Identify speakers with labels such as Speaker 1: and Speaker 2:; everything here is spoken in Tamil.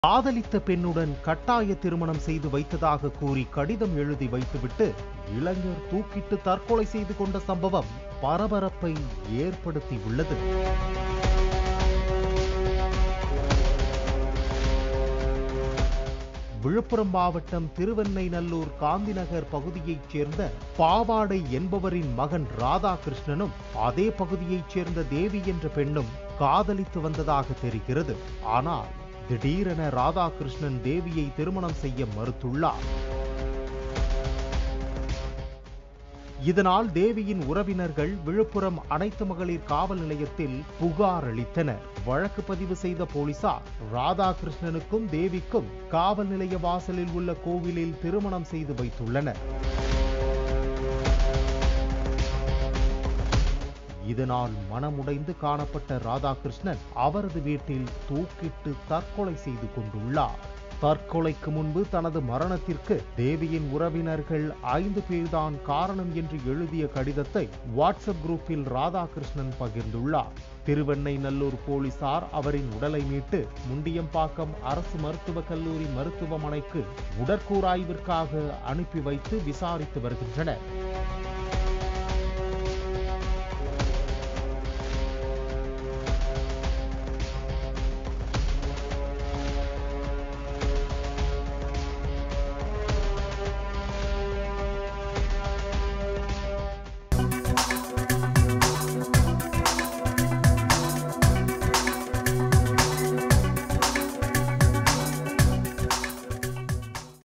Speaker 1: காதலித்த பெண்ணுடன் கட்டாய திருமணம் செய்து வைத்ததாக கூறி கடிதம் எழுதி வைத்துவிட்டு இளைஞர் தூக்கிட்டு தற்கொலை செய்து கொண்ட சம்பவம் பரபரப்பை ஏற்படுத்தியுள்ளது விழுப்புரம் மாவட்டம் திருவெண்ணைநல்லூர் காந்திநகர் பகுதியைச் சேர்ந்த பாவாடை என்பவரின் மகன் ராதாகிருஷ்ணனும் அதே பகுதியைச் சேர்ந்த தேவி என்ற பெண்ணும் காதலித்து வந்ததாக தெரிகிறது ஆனால் திடீரென ராதாகிருஷ்ணன் தேவியை திருமணம் செய்ய மறுத்துள்ளார் இதனால் தேவியின் உறவினர்கள் விழுப்புரம் அனைத்து மகளிர் காவல் நிலையத்தில் புகார் அளித்தனர் வழக்கு பதிவு செய்த போலீசார் ராதாகிருஷ்ணனுக்கும் தேவிக்கும் காவல் நிலைய வாசலில் உள்ள கோவிலில் திருமணம் செய்து வைத்துள்ளனர் இதனால் மனமுடைந்து காணப்பட்ட ராதாகிருஷ்ணன் அவரது வீட்டில் தூக்கிட்டு தற்கொலை செய்து கொண்டுள்ளார் தற்கொலைக்கு முன்பு தனது மரணத்திற்கு தேவியின் உறவினர்கள் ஐந்து பேர்தான் காரணம் என்று எழுதிய கடிதத்தை வாட்ஸ்அப் குரூப்பில் ராதாகிருஷ்ணன் பகிர்ந்துள்ளார் திருவெண்ணைநல்லூர் போலீசார் அவரின் உடலை மீட்டு முண்டியம்பாக்கம் அரசு மருத்துவக் கல்லூரி மருத்துவமனைக்கு உடற்கூறாய்விற்காக அனுப்பி வைத்து விசாரித்து வருகின்றனர்